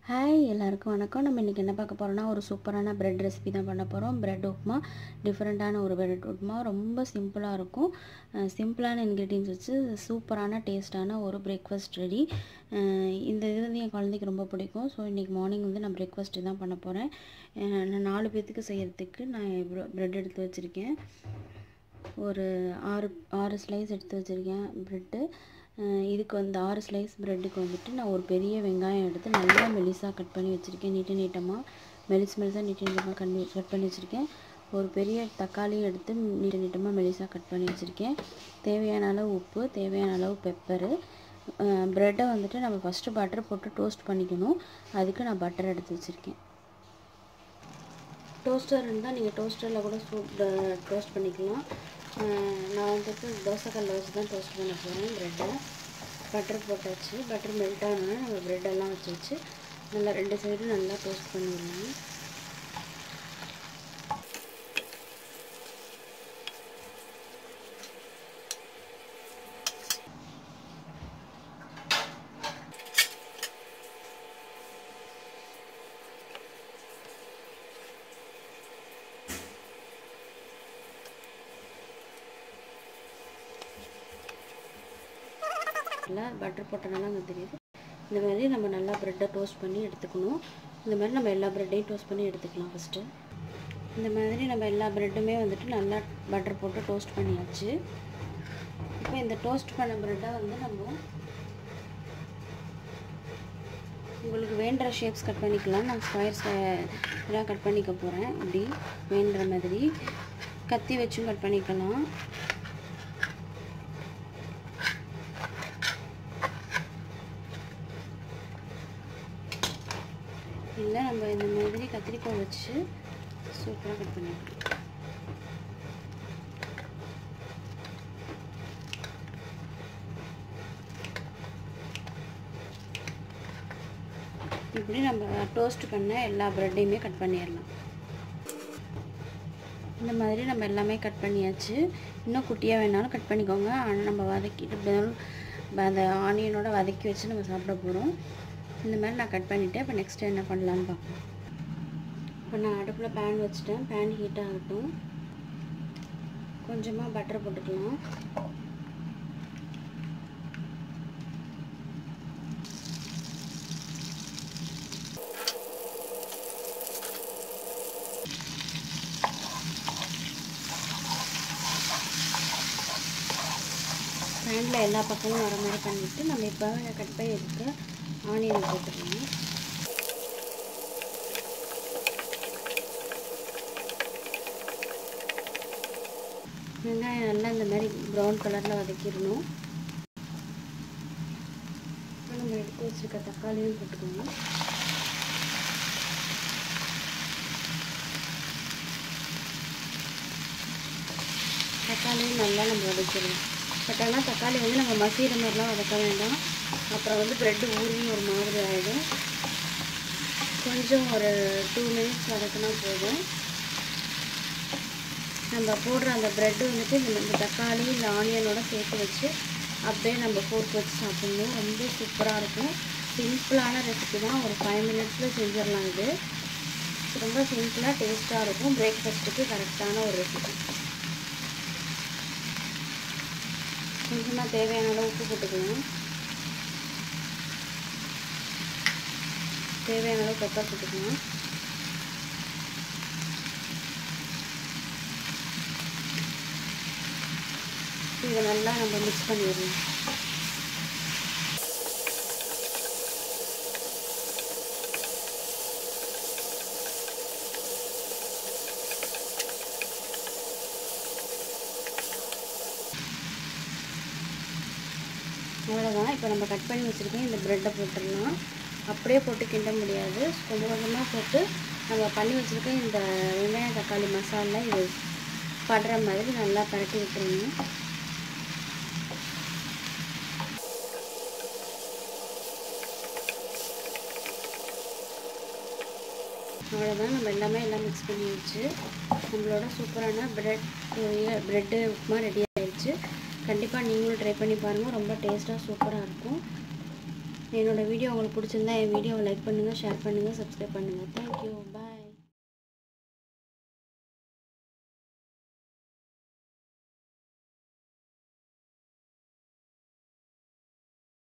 hi எல்லாருக்கும் வணக்கம் நம்ம இன்றைக்கி என்ன பார்க்க போகிறோம்னா ஒரு சூப்பரான பிரெட் ரெசிபி தான் பண்ண போகிறோம் பிரெட் உப்புமா டிஃப்ரெண்ட்டான ஒரு பிரெட் உப்புமா ரொம்ப சிம்பிளாக இருக்கும் சிம்பிளான இன்க்ரீடியன்ஸ் வச்சு சூப்பரான டேஸ்ட்டான ஒரு பிரேக்ஃபாஸ்ட் ரெடி இந்த இது வந்து என் குழந்தைக்கு ரொம்ப பிடிக்கும் ஸோ இன்றைக்கி மார்னிங் வந்து நான் பிரேக்ஃபாஸ்ட் தான் பண்ண போகிறேன் நான் நாலு பேர்த்துக்கு செய்கிறதுக்கு நான் ப்ரெட் எடுத்து வச்சுருக்கேன் ஒரு ஆறு ஆறு ஸ்லைஸ் எடுத்து வச்சுருக்கேன் ப்ரெட்டு இதுக்கு வந்து ஆறு ஸ்லைஸ் ப்ரெட்டுக்கு வந்துட்டு நான் ஒரு பெரிய வெங்காயம் எடுத்து நல்லா மெலிசாக கட் பண்ணி வச்சுருக்கேன் நீட்ட நீட்டமாக மெலிஸ் மெலிசாக நீட்ட நீட்டமாக கட் கட் பண்ணி வச்சுருக்கேன் ஒரு பெரிய தக்காளியும் எடுத்து நீட்ட நீட்டமாக மெலிசாக கட் பண்ணி வச்சுருக்கேன் தேவையான அளவு உப்பு தேவையான அளவு பெப்பரு ப்ரெட்டை வந்துட்டு நம்ம ஃபஸ்ட்டு பட்டர் போட்டு டோஸ்ட் பண்ணிக்கணும் அதுக்கு நான் பட்டர் எடுத்து வச்சுருக்கேன் டோஸ்டர் இருந்தால் நீங்கள் டோஸ்டரில் கூட சூப் டோஸ்ட் பண்ணிக்கலாம் நான் வந்துட்டு தோசைக்கல்ல வச்சு தான் டோஸ்ட் பண்ண போகிறேன் ப்ரெட்டை பட்டர் போட்டாச்சு பட்டர் மெல்ட் ஆனோன்னா நம்ம ப்ரெட்டெல்லாம் வச்சு வச்சு நல்லா ரெண்டு சைடும் நல்லா டோஸ்ட் பண்ணிடலாம் நல்லா பட்டர் போட்டனால அங்கே தெரியுது இந்த மாதிரி நம்ம நல்லா ப்ரெட்டை டோஸ்ட் பண்ணி எடுத்துக்கணும் இந்த மாதிரி நம்ம எல்லா ப்ரெட்டையும் டோஸ்ட் பண்ணி எடுத்துக்கலாம் ஃபஸ்ட்டு இந்த மாதிரி நம்ம எல்லா ப்ரெட்டுமே வந்துட்டு நல்லா பட்டர் போட்டு டோஸ்ட் பண்ணியாச்சு இப்போ இந்த டோஸ்ட் பண்ண ப்ரெட்டை வந்து நம்ம உங்களுக்கு வேண்டுற ஷேப்ஸ் கட் பண்ணிக்கலாம் நான் ஸ்கொயர்ஸ் எல்லாம் கட் பண்ணிக்க போகிறேன் இப்படி வேண்டுற மாதிரி கத்தி வச்சும் கட் பண்ணிக்கலாம் இல்லை நம்ம இந்த மாதிரி கத்திரிக்கோள் வச்சு சூப்பராக கட் பண்ணிக்கலாம் இப்படி நம்ம டோஸ்ட் பண்ண எல்லா ப்ரெட்டையுமே கட் பண்ணிடலாம் இந்த மாதிரி நம்ம எல்லாமே கட் பண்ணியாச்சு இன்னும் குட்டியாக வேணாலும் கட் பண்ணிக்கோங்க ஆனால் நம்ம வதக்கிட்டு இருந்தாலும் அந்த ஆனியனோட வதக்கி வச்சு நம்ம சாப்பிட போகிறோம் இந்த மாதிரி நான் கட் பண்ணிவிட்டேன் இப்போ நெக்ஸ்ட்டு என்ன பண்ணலான்னு பார்ப்போம் இப்போ நான் அடுப்பில் பேன் வச்சுட்டேன் பேன் ஹீட் ஆகட்டும் கொஞ்சமாக பட்டர் போட்டுக்கலாம் பேனில் எல்லா பக்கமும் வர மாதிரி பண்ணிவிட்டு நம்ம இப்போ கட் பண்ணி எடுக்க ஆனியனை போட்டுக்கலாம் வெங்காயம் நல்லா இந்த மாதிரி ப்ரௌன் கலரில் வதக்கிடணும் இப்போ நம்ம எடுத்து வச்சுருக்க தக்காளியும் போட்டுக்கணும் தக்காளியும் நல்லா நம்ம வதக்கிடணும் பட் ஆனால் தக்காளி வந்து நம்ம மசீர மாதிரிலாம் வதக்க வேண்டாம் அப்புறம் வந்து ப்ரெட்டு ஊறி ஒரு மாதிரி ஆகிடும் கொஞ்சம் ஒரு டூ மினிட்ஸ் வதக்கினா போதும் நம்ம போடுற அந்த ப்ரெட்டு வந்துட்டு இந்த இந்த தக்காளி இந்த ஆனியனோட சேர்த்து வச்சு அப்படியே நம்ம ஃபோர்க் வச்சு சாப்பிட்ணும் ரொம்ப சூப்பராக இருக்கும் சிம்பிளான ரெசிபி தான் ஒரு ஃபைவ் மினிட்ஸில் செஞ்சிடலாம் இது ரொம்ப சிம்பிளாக டேஸ்ட்டாக இருக்கும் பிரேக்ஃபாஸ்ட்டுக்கு கரெக்டான ஒரு ரெசிபி கொஞ்சமாக தேவையான அளவு உப்பு போட்டுக்கலாம் தேவையான அளவு பெப்பர் போட்டுக்கலாம் இதை நல்லா நம்ம மிக்ஸ் பண்ணிடலாம் அவ்வளோதான் இப்போ நம்ம கட் பண்ணி வச்சுருக்கோம் இந்த ப்ரெட்டை போட்டுடலாம் அப்படியே போட்டு கிண்ட முடியாது கொஞ்சம் கொஞ்சமாக போட்டு நம்ம பண்ணி வச்சுருக்க இந்த வெங்காயம் தக்காளி மசாலா இது படுற மாதிரி நல்லா பரட்டி விட்டுருணும் அவ்வளோதான் நம்ம எல்லாமே எல்லாம் மிக்ஸ் பண்ணி வச்சு நம்மளோட சூப்பரான ப்ரெட் ப்ரெட்டு உப்புமா ரெடி ஆகிடுச்சு கண்டிப்பாக நீங்களும் ட்ரை பண்ணி பாருங்கள் ரொம்ப டேஸ்ட்டாக சூப்பராக இருக்கும் என்னோடய வீடியோ உங்களுக்கு பிடிச்சிருந்தா என் வீடியோவை லைக் பண்ணுங்கள் ஷேர் பண்ணுங்கள் சப்ஸ்கிரைப் பண்ணுங்கள் தேங்க்யூ பாய்